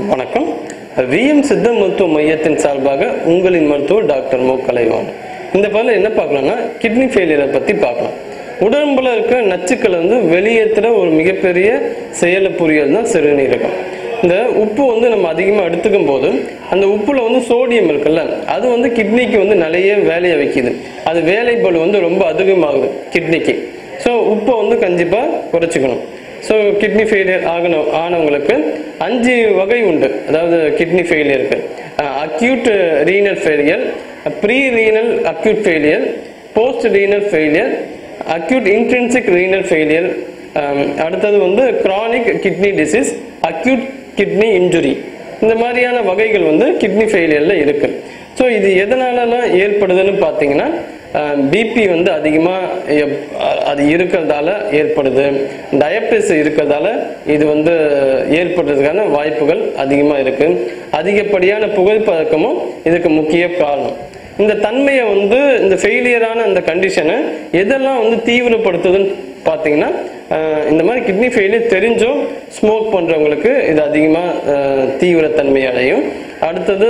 வணக்கம் விஎம் சித்த மருத்துவ மையத்தின் சார்பாக உங்களின் மருத்துவர் டாக்டர் மு கலைவான் இந்த பதில் என்ன பார்க்கலாம்னா கிட்னி ஃபெயிலியரை பற்றி பார்க்கலாம் உடம்புல இருக்க நச்சுக்களை வந்து வெளியேற்றுற ஒரு மிகப்பெரிய செயலை புரியல் தான் சிறுநீரகம் இந்த உப்பு வந்து நம்ம அதிகமாக எடுத்துக்கும் போது அந்த உப்புல வந்து சோடியம் இருக்குல்ல அது வந்து கிட்னிக்கு வந்து நிறைய வேலையை வைக்குது அது வேலை பளு வந்து ரொம்ப அதிகமாகுது கிட்னிக்கு ஸோ உப்பை வந்து கண்டிப்பாக குறைச்சிக்கணும் ஸோ கிட்னி ஃபெயிலியர் ஆகணும் ஆனவங்களுக்கு அஞ்சு வகை உண்டு அதாவது கிட்னி ஃபெயிலியருக்கு acute renal failure pre renal acute failure post renal failure acute intrinsic renal failure அடுத்தது வந்து chronic kidney disease acute kidney injury இந்த மாதிரியான வகைகள் வந்து கிட்னி ஃபெயிலியர்ல இருக்கு ஸோ இது எதனாலலாம் ஏற்படுதுன்னு பார்த்தீங்கன்னா பிபி வந்து அதிகமாக அது இருக்கிறதால ஏற்படுது டயபிட்டிஸ் இருக்கிறதால இது வந்து ஏற்படுறதுக்கான வாய்ப்புகள் அதிகமாக இருக்கு அதிகப்படியான புகைப்பழக்கமும் இதுக்கு முக்கிய காரணம் இந்த தன்மையை வந்து இந்த ஃபெயிலியரான அந்த கண்டிஷனை எதெல்லாம் வந்து தீவிரப்படுத்துதுன்னு பார்த்தீங்கன்னா அஹ், இந்த மாதிரி கிட்னி ஃபெயிலியர் தெரிஞ்சும் ஸ்மோக் பண்ணுறவங்களுக்கு இது அதிகமாக தீவிரத்தன்மை அடையும் அடுத்தது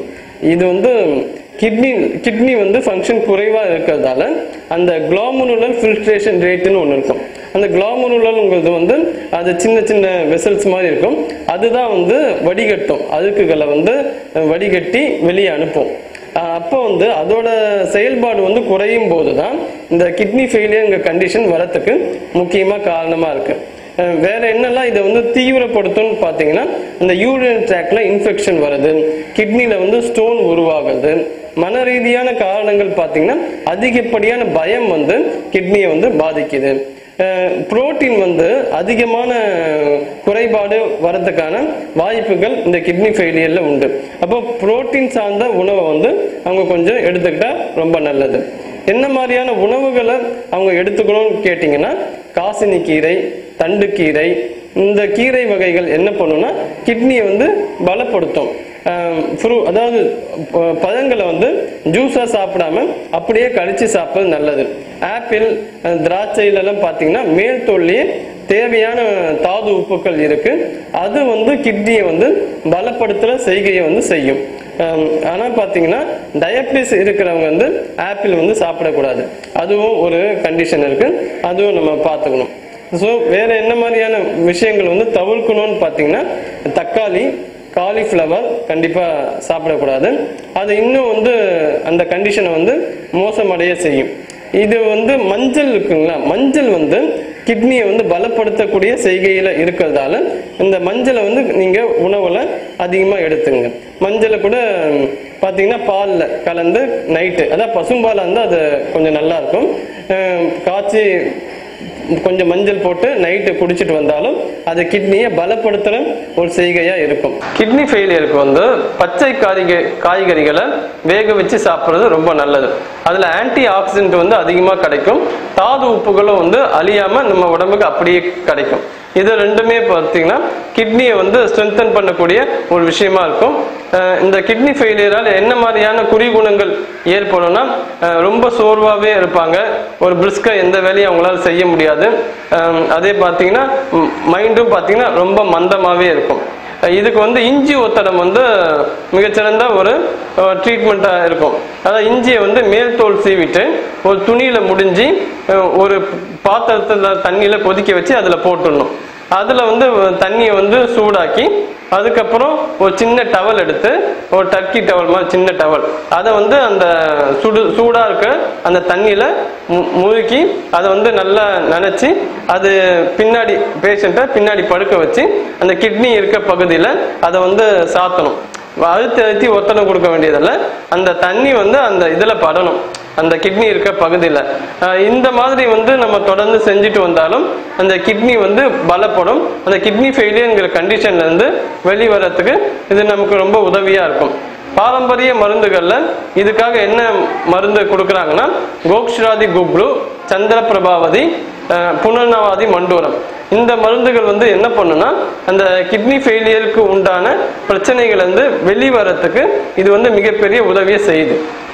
இது வந்து கிட்னி கிட்னி வந்து ஃபங்க்ஷன் குறைவாக இருக்கிறதால அந்த குளோமருலர் ஃபில்ட்ரேஷன் ரேட்டுன்னு ஒன்று இருக்கும் அந்த குளோமருலருங்கிறது வந்து அது சின்ன சின்ன வெசல்ஸ் மாதிரி இருக்கும் அதுதான் வந்து வடிகட்டும் அழுக்குகளை வந்து அஹ், வடிகட்டி வெளியே அனுப்பும் அஹ், அப்போ வந்து அதோட செயல்பாடு வந்து குறையும் போது தான் இந்த கிட்னி ஃபெயிலியருங்கிற கண்டிஷன் வரத்துக்கு முக்கியமாக காரணமாக இருக்கு அஹ் வேற என்னெல்லாம் இதை வந்து தீவிரப்படுத்தும்னு பார்த்தீங்கன்னா இந்த யூரின் ட்ராக்ல இன்ஃபெக்ஷன் வருது கிட்னில வந்து ஸ்டோன் உருவாகுது மன ரீதியான காரணங்கள் பார்த்தீங்கன்னா அதிகப்படியான பயம் வந்து கிட்னியை வந்து பாதிக்குது புரோட்டீன் வந்து அதிகமான குறைபாடு வரதுக்கான வாய்ப்புகள் இந்த கிட்னி ஃபெயிலியர்ல உண்டு அப்போ புரோட்டீன் சார்ந்த உணவை வந்து அவங்க கொஞ்சம் எடுத்துக்கிட்டா ரொம்ப நல்லது என்ன மாதிரியான உணவுகளை அவங்க எடுத்துக்கணும்னு கேட்டிங்கன்னா காசினி கீரை தண்டுக்கீரை இந்த கீரை வகைகள் என்ன பண்ணும்னா கிட்னியை வந்து பலப்படுத்தும் ஆஹ் fruit- அதாவது ப- பழங்களை வந்து ஜூஸாக சாப்பிடாம அப்படியே கடிச்சு சாப்பிட்றது நல்லது ஆப்பிள் அஹ் திராட்சையிலலாம் பார்த்தீங்கன்னா மேல் தோல்லையே தேவையான தாது உப்புக்கள் இருக்கு அது வந்து கிட்னியை வந்து பலப்படுத்துகிற செய்கையை வந்து செய்யும் ஆம், ஆனா பாத்தீங்கன்னா டயபிட்டிஸ் இருக்கிறவங்க வந்து ஆப்பிள் வந்து சாப்பிடக்கூடாது அதுவும் ஒரு கண்டிஷன் இருக்கு அதுவும் நம்ம பார்த்துக்கணும் ஸோ வேற என்ன மாதிரியான விஷயங்கள் வந்து தவிர்க்கணும்னு பார்த்தீங்கன்னா தக்காளி காலிஃப்ளவர் கண்டிப்பா சாப்பிடக்கூடாது அது இன்னும் வந்து அந்த கண்டிஷனை வந்து மோசமடைய செய்யும் இது வந்து மஞ்சள் இருக்குங்களா மஞ்சள் வந்து கிட்னியை வந்து பலப்படுத்தக்கூடிய செய்கையில இருக்கிறதால இந்த மஞ்சளை வந்து நீங்க உணவுல அதிகமா எடுத்துங்க மஞ்சளை கூட ம், பாத்தீங்கன்னா பால்ல கலந்து நைட்டு அதான் பசும்பாலா இருந்தால் அது கொஞ்சம் நல்லா இருக்கும் அஹ், காய்ச்சி கொஞ்சம் மஞ்சள் போட்டு நைட்டு குடிச்சிட்டு வந்தாலும் அது கிட்னியை பலப்படுத்துற ஒரு செய்கையா இருக்கும் கிட்னி ஃபெயிலியருக்கு வந்து பச்சை காய்க காய்கறிகளை வேக வச்சு சாப்பிட்றது ரொம்ப நல்லது அதுல ஆன்டி ஆக்சிடென்ட் வந்து அதிகமா கிடைக்கும் தாது உப்புகளும் வந்து அழியாம நம்ம உடம்புக்கு அப்படியே கிடைக்கும் இது ரெண்டுமே பார்த்தீங்கன்னா கிட்னியை வந்து ஸ்ட்ரென்தன் பண்ணக்கூடிய ஒரு விஷயமா இருக்கும் அஹ் இந்த கிட்னி ஃபெயிலியரால் என்ன மாதிரியான குறிகுணங்கள் ஏற்படும்னா அஹ் ரொம்ப சோர்வாகவே இருப்பாங்க ஒரு பிரிஸ்கா எந்த வேலையும் அவங்களால செய்ய முடியாது அஹ் அதே பார்த்தீங்கன்னா மைண்டும் பார்த்தீங்கன்னா ரொம்ப மந்தமாகவே இருக்கும் அஹ் இதுக்கு வந்து இஞ்சி ஒத்தடம் வந்து மிகச்சிறந்த ஒரு ட்ரீட்மெண்ட்டாக இருக்கும் அதாவது இஞ்சியை வந்து மேல் தோல் சீவிட்டு ஒரு துணியில் முடிஞ்சு அஹ் ஒரு பாத்திரத்தில் தண்ணியில் கொதிக்க வச்சு அதில் போட்டுடணும் அதில் வந்து தண்ணியை வந்து சூடாக்கி அதுக்கப்புறம் ஒரு சின்ன டவல் எடுத்து ஒரு டர்க்கி டவல் மாதிரி சின்ன டவல் அதை வந்து அந்த சுடு சூடாக இருக்க அந்த தண்ணியில் முழுக்கி அதை வந்து நல்லா நனைச்சி அது பின்னாடி பேஷண்ட்டை பின்னாடி படுக்க வச்சு அந்த கிட்னி இருக்க பகுதியில் அதை வந்து சாத்தணும் அழுத்தி அழுத்தி ஒத்தனை கொடுக்க வேண்டியதில்லை அந்த தண்ணி வந்து அந்த இதில் படணும் அந்த கிட்னி இருக்க பகுதியில் இந்த மாதிரி வந்து நம்ம தொடர்ந்து செஞ்சுட்டு வந்தாலும் அந்த கிட்னி வந்து பலப்படும் அந்த கிட்னி ஃபெயிலியர்ங்கிற கண்டிஷன்ல இருந்து வெளிவரத்துக்கு இது நமக்கு ரொம்ப உதவியா இருக்கும் பாரம்பரிய மருந்துகள்ல இதுக்காக என்ன மருந்து கொடுக்குறாங்கன்னா கோக்ஷ்ராதி குப்ளு சந்திர பிரபாவதி அஹ், புனர்னவாதி மண்டூரம் இந்த மருந்துகள் வந்து என்ன பண்ணுன்னா அந்த கிட்னி ஃபெயிலியருக்கு உண்டான பிரச்சனைகள் வந்து வெளிவரத்துக்கு இது வந்து மிகப்பெரிய உதவியை செய்யுது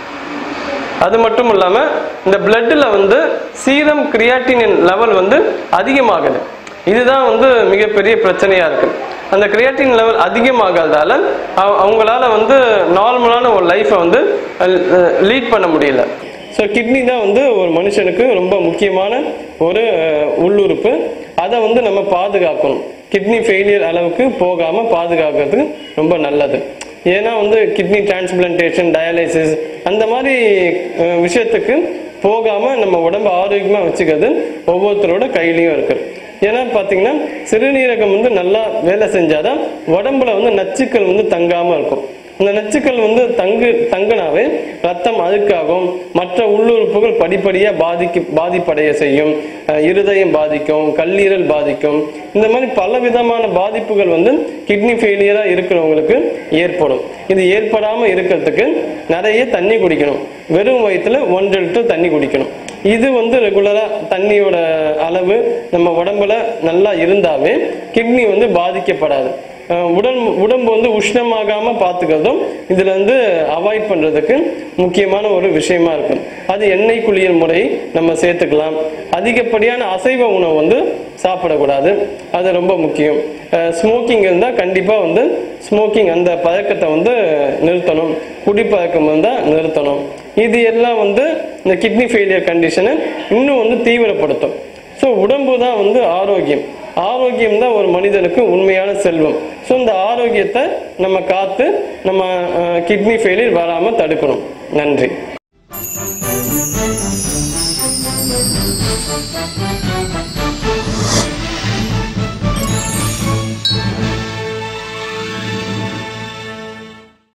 அது மட்டும் இல்லாம இந்த பிளட்ல வந்து சீரம் கிரியாட்டினின் லெவல் வந்து அதிகமாகுது இதுதான் வந்து மிகப்பெரிய பிரச்சனையா இருக்கு அந்த கிரியேட்டின் லெவல் அதிகமாகாததால அவ- அவங்களால வந்து நார்மலான ஒரு லைஃப்பை வந்து லீட் பண்ண முடியல ஸோ கிட்னி தான் வந்து ஒரு மனுஷனுக்கு ரொம்ப முக்கியமான ஒரு அஹ், உள்ளுறுப்பு அதை வந்து நம்ம பாதுகாக்கணும் கிட்னி ஃபெயிலியர் அளவுக்கு போகாம பாதுகாக்கிறதுக்கு ரொம்ப நல்லது ஏன்னா வந்து கிட்னி டிரான்ஸ்பிளான்டேஷன் டயாலிசிஸ் அந்த மாதிரி அஹ், விஷயத்துக்கு போகாம நம்ம உடம்ப ஆரோக்கியமா வச்சுக்கிறது ஒவ்வொருத்தரோட கையிலயும் இருக்கு ஏன்னா பாத்தீங்கன்னா சிறுநீரகம் வந்து நல்லா வேலை செஞ்சாதான் உடம்புல வந்து நச்சுக்கள் வந்து தங்காம இருக்கும் இந்த நச்சுக்கள் வந்து தங்கு தங்கினாவே ரத்தம் அழுக்காகும் மற்ற உள்ளுறுப்புகள் படிப்படியா பாதிக்கு பாதிப்படைய செய்யும் அஹ் இருதயம் பாதிக்கும் கல்லீரல் பாதிக்கும் இந்த மாதிரி பல விதமான பாதிப்புகள் வந்து கிட்னி ஃபெயிலியரா இருக்கிறவங்களுக்கு ஏற்படும் இது ஏற்படாம இருக்கிறதுக்கு நிறைய தண்ணி குடிக்கணும் வெறும் வயிற்றுல ஒன்றரை லிட்டர் தண்ணி குடிக்கணும் இது வந்து ரெகுலரா தண்ணியோட அளவு நம்ம உடம்புல நல்லா இருந்தாவே கிட்னி வந்து பாதிக்கப்படாது அஹ் உடல் உடம்பு வந்து உஷ்ணமாகாம பார்த்துக்கிறதும் இதுல வந்து அவாய்ட் பண்றதுக்கு முக்கியமான ஒரு விஷயமா இருக்கும் அது எண்ணெய் குளியல் முறை நம்ம சேர்த்துக்கலாம் அதிகப்படியான அசைவ உணவு வந்து சாப்பிடக்கூடாது அது ரொம்ப முக்கியம் ஸ்மோக்கிங் இருந்தால் கண்டிப்பாக வந்து ஸ்மோக்கிங் அந்த பழக்கத்தை வந்து நிறுத்தணும் குடிப்பழக்கம் இருந்தால் நிறுத்தணும் இது எல்லாம் வந்து இந்த கிட்னி ஃபெயிலியர் கண்டிஷனை இன்னும் வந்து தீவிரப்படுத்தும் ஸோ உடம்பு தான் வந்து ஆரோக்கியம் ஆரோக்கியம் தான் ஒரு மனிதனுக்கு உண்மையான செல்வம் ஸோ இந்த ஆரோக்கியத்தை நம்ம காத்து நம்ம கிட்னி ஃபெயிலியர் வராமல் தடுக்கணும் நன்றி